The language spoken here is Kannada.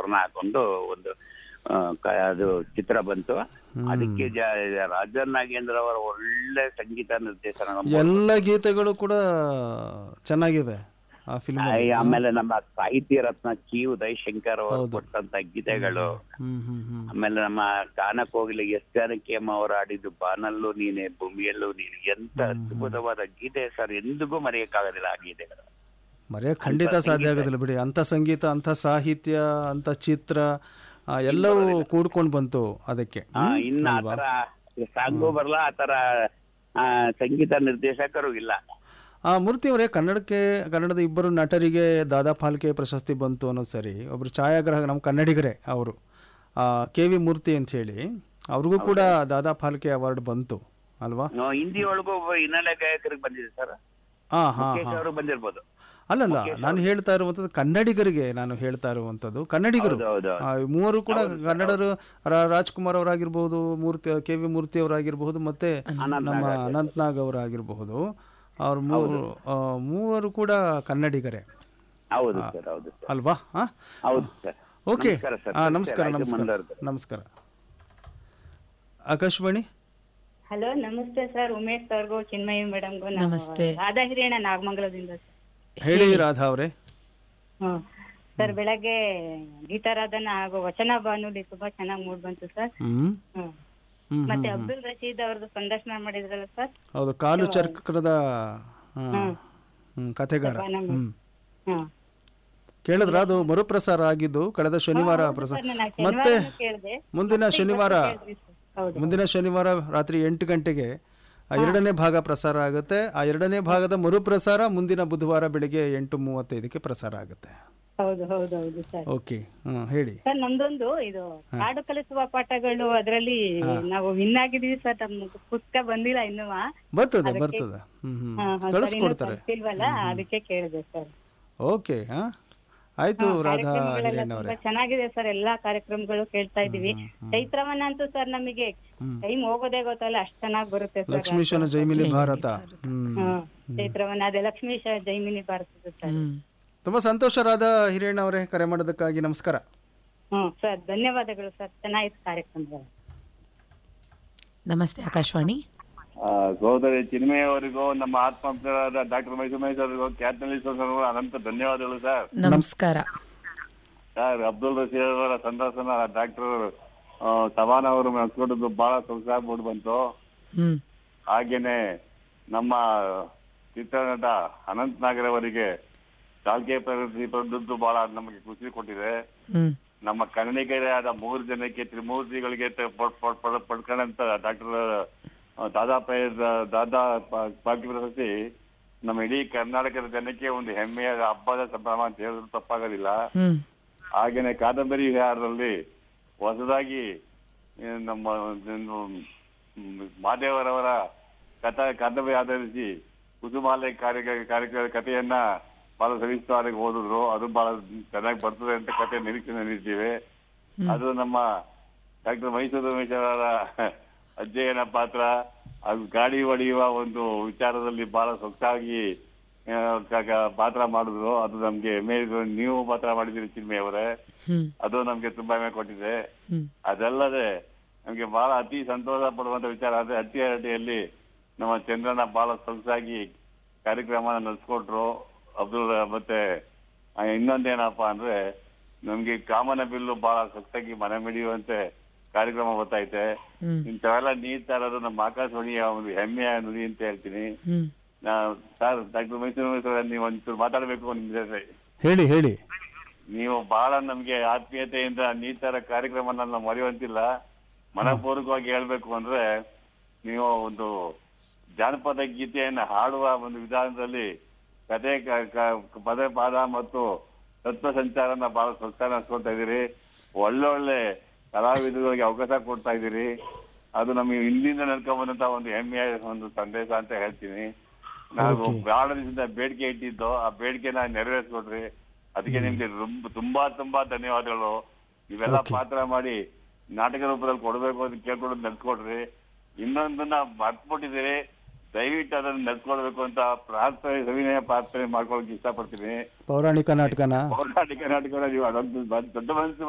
ಸ್ವರ್ಣ ಹಾಕೊಂಡು ಒಂದು ಆ, ಕ- ಅದು ಚಿತ್ರ ಬಂತು ಅದಕ್ಕೆ ಜ- ರಾಜನ್ ನಾಗೇಂದ್ರ ಅವರ ಒಳ್ಳೆ ಸಂಗೀತ ನಿರ್ದೇಶನ ಎಲ್ಲ ಗೀತೆಗಳು ಕೂಡ ಚೆನ್ನಾಗಿವೆ ಆ ಫಿಲ್ಮ್ ಆ, ಆಮೇಲೆ ನಮ್ಮ ಸಾಹಿತ್ಯ ರತ್ನ ಚಿ ಉದಯ್ ಶಂಕರ್ ಅವರು ಕೊಟ್ಟಂತ ಗೀತೆಗಳು ಹ್ಮ್ ಹ್ಮ್ ಹ್ಮ್ ಆಮೇಲೆ ನಮ್ಮ ಗಾನ ಕೋಗಿಲೆ ಎಸ್ ಜಾನಕಿ ಅಮ್ಮ ಅವರು ಆಡಿದ್ದು ಬಾನಲ್ಲೂ ನೀನೆ ಭೂಮಿಯಲ್ಲೂ ನೀನೆ ಎಂತ ಅದ್ಭುತವಾದ ಗೀತೆ ಸರ್ ಎಂದಿಗೂ ಮರೆಯಕ್ಕಾಗೋದಿಲ್ಲ ಆ ಗೀತೆಗಳು ಮರೆಯ ಖಂಡಿತ ಸಾಧ್ಯ ಆಗೋದಿಲ್ಲ ಬಿಡಿ ಅಂಥ ಸಂಗೀತ ಅಂಥ ಸಾಹಿತ್ಯ ಅಂಥ ಚಿತ್ರ ಆ, ಎಲ್ಲವೂ ಕೂಡ್ಕೊಂಡು ಬಂತು ಅದಕ್ಕೆ ಆ, ಇನ್ನ ಆತರ ಸಾಂಗು ಬರಲ್ಲ ಆತರ ಆ, ಸಂಗೀತ ನಿರ್ದೇಶಕರು ಇಲ್ಲ ಆ ಮೂರ್ತಿ ಅವರೇ ಕನ್ನಡಕ್ಕೆ ಕನ್ನಡದ ಇಬ್ಬರು ನಟರಿಗೆ ದಾದಾ ಫಾಲ್ಕೆ ಪ್ರಶಸ್ತಿ ಬಂತು ಅನ್ನೋದು ಸರಿ ಒಬ್ಬರು ಛಾಯಾಗ್ರಾಹಕ ನಮ್ಮ ಕನ್ನಡಿಗರೇ ಅವರು ಕೆ ವಿ ಮೂರ್ತಿ ಅಂತ ಹೇಳಿ ಅವ್ರಿಗೂ ಕೂಡ ದಾದಾ ಫಾಲ್ಕೆ ಅವಾರ್ಡ್ ಬಂತು ಅಲ್ವಾ ಆ, ಹಿಂದಿ ಒಳಗೂ ಒಬ್ಬ ಹಿನ್ನೆಲೆ ಗಾಯಕರಿಗೆ ಬಂದಿದೆ ಸರ್ ಹಾ ಹಾ ಮುಖೇಶ್ ಅವರು ಬಂದಿರ್ಬೋದು ಅಲ್ಲಲ್ಲ ನಾನು ಹೇಳ್ತಾ ಇರುವಂಥದ್ದು ಕನ್ನಡಿಗರಿಗೆ ನಾನು ಹೇಳ್ತಾ ಇರುವಂಥದ್ದು ಕನ್ನಡಿಗರು ಹೌದು, ಹೌದು, ಆ, ಈ ಮೂವರು ಕೂಡ ಕನ್ನಡರು ರಾ- ರಾಜ್ಕುಮಾರ್ ಅವರಾಗಿರ್ಬೋದು ಮೂರ್ತಿ ಕೆ ವಿ ಮೂರ್ತಿ ಅವರಾಗಿರ್ಬಹುದು ಮತ್ತೆ ನಮ್ಮ ಅನಂತ್ನಾಗ್ ಅವರಾಗಿರಬಹುದು ಅವ್ರ ಮೂರು ಆ, ಮೂವರು ಕೂಡ ಕನ್ನಡಿಗರೇ ಹೌದು ಸರ್ ಹೌದು ಸರ್ ಅಲ್ವಾ ಹಾ ಹೌದು ಸರ್ ಓಕೆ ನಮಸ್ಕಾರ ಸರ್. ಹಾ ನಮಸ್ಕಾರ ಆಯ್ತು, ನಮಸ್ಕಾರ ಮುಂದುವರೆದು. ನಮಸ್ಕಾರ ಆಕಾಶವಾಣಿ ಹಲೋ ನಮಸ್ತೆ ಸರ್ ಉಮೇಶ್ ಸರ್ಗೂ ಚಿನ್ಮಯಿ ಮೇಡಮ್ಗೂ ನಮಸ್ತೆ. ರಾಧಾ ಹಿರಿಯಣ್ಣ ನಾಗಮಂಗಲದಿಂದ ಸರ್ ಹೇಳಿ ರಾಧಾ ಅವರೇ ಹ್ಮ್ ಸರ್ ಬೆಳಗ್ಗೆ ಗೀತಾರಾಧನ ಹಾಗೂ ವಚನ ಬಾನುಲಿ ತುಂಬಾ ಚೆನ್ನಾಗಿ ಮೂಡ್ ಬಂತು ಸರ್ ಹ್ಮ್ ಹ್ಮ್ ಹ್ಮ್ ಮತ್ತೆ ಅಬ್ದುಲ್ ರಶೀದ್ ಅವ್ರದ್ದು ಸಂದರ್ಶನ ಮಾಡಿದ್ರಲ್ಲ ಸರ್ ಹೌದು ಕಾಲು ಚಕ್ರದ ಆ, ಹ್ಮ್, ಕಥೆಗಾರ ಹ್ಮ್ ಹ್ಮ್ ಕೇಳಿದ್ರ ಅದು ಮರುಪ್ರಸಾರ ಆಗಿದ್ದು ಕಳೆದ ಶನಿವಾರ ಪ್ರಸಾರ ಸರ್ ನಾನು ಮತ್ತೆ ಶನಿವಾರನೂ ಕೇಳ್ದೆ ಮುಂದಿನ ಶನಿವಾರ ಕೇಳಿದ್ರಿ ಸರ್. ಹೌದು ಮುಂದಿನ ಶನಿವಾರ ರಾತ್ರಿ ಎಂಟು ಗಂಟೆಗೆ ಆ ಎರಡನೇ ಭಾಗ ಪ್ರಸಾರ ಆಗುತ್ತೆ ಆ ಎರಡನೇ ಭಾಗದ ಮರುಪ್ರಸಾರ ಮುಂದಿನ ಬುಧವಾರ ಬೆಳಿಗ್ಗೆ ಎಂಟು ಮೂವತ್ತೈದಕ್ಕೆ ಪ್ರಸಾರ ಆಗುತ್ತೆ ಹೌದು ಹೌದು ಹೌದು ಸರ್ ಓಕೆ ಹ್ಮ್ ಹೇಳಿ ಸರ್ ನಮ್ದೊಂದು ಇದು ಹಾಡು ಕಲಿಸುವ ಪಾಠಗಳು ಅದರಲ್ಲಿ ನಾವು ವಿನ್ ಆಗಿದೀವಿ ಸರ್ ನಮ್ಮ ಪುಸ್ತಕ ಬಂದಿಲ್ಲ ಇನ್ನೂ ಬರ್ತದೆ ಬರ್ತದೆ ಹ್ಮ್ ಹ್ಮ್ ಕಳಿಸ್ಕೊಡ್ತಾರೆ ಇಲ್ವಲ್ಲ ಅದಕ್ಕೆ ಕೇಳಿದೆ ಸರ್ ಓಕೆ ಹಾ ಆಯ್ತು ರಾಧಾ ಕಾರ್ಯಕ್ರಮಗಳೆಲ್ಲ ಹಿರೇಣ್ಣ ಅವರೇ ತುಂಬಾ ಚೆನ್ನಾಗಿದೆ ಸರ್ ಎಲ್ಲಾ ಕಾರ್ಯಕ್ರಮಗಳು ಕೇಳ್ತಾ ಇದೀವಿ ಚೈತ್ರವನ ಅಂತೂ ಸರ್ ನಮಗೆ ಟೈಮ್ ಹೋಗೋದೇ ಗೊತ್ತಲ್ಲ ಅಷ್ಟ್ ಚೆನ್ನಾಗ್ ಬರುತ್ತೆ ಸರ್ ಲಕ್ಷ್ಮೀಶನ ಜೈಮಿನಿ ಭಾರತ ಹ್ಮ್ ಹ್ಮ್ ಚೈತ್ರವನ ಅದೇ ಲಕ್ಷ್ಮೀಶ ಜೈಮಿನಿ ಭಾರತದ ಸರ್ ಹ್ಮ್ ತುಂಬಾ ಸಂತೋಷ ರಾಧಾ ಹಿರೇಣ್ಣ ಅವರೇ ಕರೆ ಮಾಡೋದಕ್ಕಾಗಿ ನಮಸ್ಕಾರ ಹ್ಮ್ ಸರ್ ಧನ್ಯವಾದಗಳು ಸರ್ ಚೆನ್ನಾಗಿತ್ತು ಕಾರ್ಯಕ್ರಮಗಳು ನಮಸ್ತೆ ಆಕಾಶವಾಣಿ ಆ, ಸಹೋದರಿ ಚಿನ್ಮಯ ಅವರಿಗೂ ನಮ್ಮ ಆತ್ಮೀಯರಾದ ಡಾಕ್ಟರ್ ಮೈಸೂಮೇಶ್ ಅವರಿಗೂ ಖ್ಯಾತನಲ್ಲಿ ಅನಂತ ಧನ್ಯವಾದಗಳು ಸರ್ ನಮಸ್ಕಾರ ಸರ್ ಅಬ್ದುಲ್ ರಶೀದ್ ಅವರ ಸಂದರ್ಶನ ಡಾಕ್ಟರ್ ಸವಾನ್ ಅವರು ನಡೆಸ್ಕೊಟ್ಟಿದ್ದು ಬಹಳ ಸೊಗಸಾಗಿ ಮೂಡ್ ಬಂತು ಹ್ಮ್ ಹಾಗೇನೆ ನಮ್ಮ ಚಿತ್ರನಟ ಅನಂತ್ ನಾಗರ್ ಅವರಿಗೆ ಚಾಲ್ಕೆ ಪ್ರಶಸ್ತಿ ಪಡೆದದ್ದು ಬಹಳ ನಮಗೆ ಖುಷಿ ಕೊಟ್ಟಿದೆ ಹ್ಮ್ ನಮ್ಮ ಕನ್ನಡಿಗರಾದ ಮೂರು ಜನಕ್ಕೆ ತ್ರಿಮೂರ್ತಿಗಳಿಗೆ ತ- ಪಡ್- ಪಡ್- ಪಡ್- ಪಡ್ಕೊಂಡಂತ ಡಾಕ್ಟರ್ ದಾದಾ ಪೈ ದಾದಾ ಪ- ಪಾಲ್ಕೆ ಪ್ರಶಸ್ತಿ ನಮ್ಮ ಇಡೀ ಕರ್ನಾಟಕದ ಜನಕ್ಕೆ ಒಂದು ಹೆಮ್ಮೆಯ ಹಬ್ಬದ ಸಂಭ್ರಮ ಅಂತ ಹೇಳಿದ್ರು ತಪ್ಪಾಗೋದಿಲ್ಲ ಹ್ಮ್ ಹಾಗೇನೆ ಕಾದಂಬರಿ ವಿಹಾರದಲ್ಲಿ ಹೊಸದಾಗಿ ಆ, ನಮ್ಮ ಒಂದು, ಮ್, ಮಾದೇವರವರ ಕಥಾ ಕಾದಂಬರಿ ಆಧರಿಸಿ ಕುಸುಮಾಲೆ ಕಾರ್ಯ ಕಾರ್ಯಕ್ರಮ ಕಥೆಯನ್ನ ಬಹಳ ಸವಿಸ್ತಾರವಾಗಿ ಓದಿದ್ರು ಅದು ಬಹಳ ಚೆನ್ನಾಗಿ ಬರ್ತದೆ ಅಂತ ಕಥೆ ನಿರೀಕ್ಷೆ ನಿಲ್ಲಿದ್ದೇವೆ ಅದು ನಮ್ಮ ಡಾಕ್ಟರ್ ಮೈಸೂರು ರಮೇಶ್ ಅವರ ಅಜ್ಜಯ್ಯನ ಪಾತ್ರ ಅದು ಗಾಡಿ ಹೊಡೆಯುವ ಒಂದು ವಿಚಾರದಲ್ಲಿ ಬಹಳ ಸೊಗಸಾಗಿ ಆ, ಕ- ಕ- ಪಾತ್ರ ಮಾಡಿದ್ರು ಅದು ನಮ್ಗೆ ಹೆಮ್ಮೆ ಇದೆ. ನೀವು ಪಾತ್ರ ಮಾಡಿದ್ದೀರಿ ಚಿನ್ಮಯ ಅವರೇ ಹ್ಮ್ ಅದು ನಮ್ಗೆ ತುಂಬಾ ಹೆಮ್ಮೆ ಕೊಟ್ಟಿದೆ ಹ್ಮ್ ಅದಲ್ಲದೆ ನಮ್ಗೆ ಬಹಳ ಅತಿ ಸಂತೋಷ ಪಡುವಂತ ವಿಚಾರ ಅಂದ್ರೆ ಹತ್ತಿ ಹರಟಿಯಲ್ಲಿ ನಮ್ಮ ಚಂದ್ರನ ಬಹಳ ಸೊಗಸಾಗಿ ಕಾರ್ಯಕ್ರಮ ನಡೆಸ್ಕೊಟ್ರು ಅಬ್ದುಲ್ ಮತ್ತೆ ಆ, ಇನ್ನೊಂದೇನಪ್ಪಾ ಅಂದ್ರೆ ನಮ್ಗೆ ಕಾಮನ ಬಿಲ್ಲು ಬಹಳ ಸೊಗಸಾಗಿ ಮನೆ ಮಿಡಿಯುವಂತೆ ಕಾರ್ಯಕ್ರಮ ಗೊತ್ತೈತೆ ಹ್ಮ್ ಇಂಥವೆಲ್ಲ ನೀಡ್ತಾ ಇರೋದು ನಮ್ಮ ಆಕಾಶವಾಣಿಯ ಒಂದು ಹೆಮ್ಮೆಯ ನುಡಿ ಅಂತ ಹೇಳ್ತೀನಿ ಹ್ಮ್ ನಾ ಸರ್ ಡಾಕ್ಟರ್ ಮೈಸೂರು ನೀವು ಒಂಚೂರು ಮಾತಾಡ್ಬೇಕು ನಿಮ್ ಜೊತೆ ಹೇಳಿ ಹೇಳಿ ನೀವು ಬಹಳ ನಮ್ಗೆ ಆತ್ಮೀಯತೆಯಿಂದ ನೀತರ ಕಾರ್ಯಕ್ರಮನ ನಾವು ಮರೆಯುವಂತಿಲ್ಲ ಮನಪೂರ್ವಕವಾಗಿ ಹೇಳ್ಬೇಕು ಅಂದ್ರೆ ನೀವು ಒಂದು ಜಾನಪದ ಗೀತೆಯನ್ನ ಹಾಡುವ ಒಂದು ವಿಧಾನದಲ್ಲಿ ಕತೆ ಕ- ಕ- ಪದ ಪಾದ ಮತ್ತು ತತ್ವ ಸಂಚಾರನ ಬಹಳ ಸೊಗಸಾಗಿ ನಡೆಸ್ಕೊಳ್ತಾ ಇದೀರಿ ಒಳ್ಳೊಳ್ಳೆ ಕಲಾವಿದರಿಗೆ ಅವಕಾಶ ಕೊಡ್ತಾ ಇದೀರಿ ಅದು ನಮಗೆ ಹಿಂದಿಂದ ನಡ್ಕೊಂಡ್ ಬಂದಂತ ಒಂದು ಹೆಮ್ಮೆಯ ಒಂದು ಸಂದೇಶ ಅಂತ ಹೇಳ್ತೀನಿ ನಾವು ಬಹಳ ದಿವಸದಿಂದ ಬೇಡಿಕೆ ಇಟ್ಟಿದ್ದು ಆ ಬೇಡಿಕೆನ ನೆರವೇರಿಸ್ಕೊಡ್ರಿ ಅದಕ್ಕೆ ನಿಮ್ಗೆ ತುಂಬ- ತುಂಬಾ ತುಂಬಾ ಧನ್ಯವಾದಗಳು ಇವೆಲ್ಲ ಪಾತ್ರ ಮಾಡಿ ನಾಟಕ ರೂಪದಲ್ಲಿ ಕೊಡ್ಬೇಕು ಅಂತ ಕೇಳ್ಕೊಂಡು ನಡ್ಸ್ಕೊಡ್ರಿ ಇನ್ನೊಂದನ್ನ ಮರ್ತ್ಬಿಟ್ಟಿದ್ದೀರಿ ದಯವಿಟ್ಟು ಅದನ್ನ ನಡ್ಸ್ಕೊಡ್ಬೇಕು ಅಂತ ಪ್ರಾರ್ಥನೆ ಸವಿನಯ ಪ್ರಾರ್ಥನೆ ಮಾಡ್ಕೊಳಕ್ ಇಷ್ಟಪಡ್ತೀನಿ ಪೌರಾಣಿಕ ನಾಟಕನ ಪೌರಾಣಿಕ ನಾಟಕ ನೀವು ಅದೊಂದು ದೊಡ್ಡ ಮನಸ್ಸು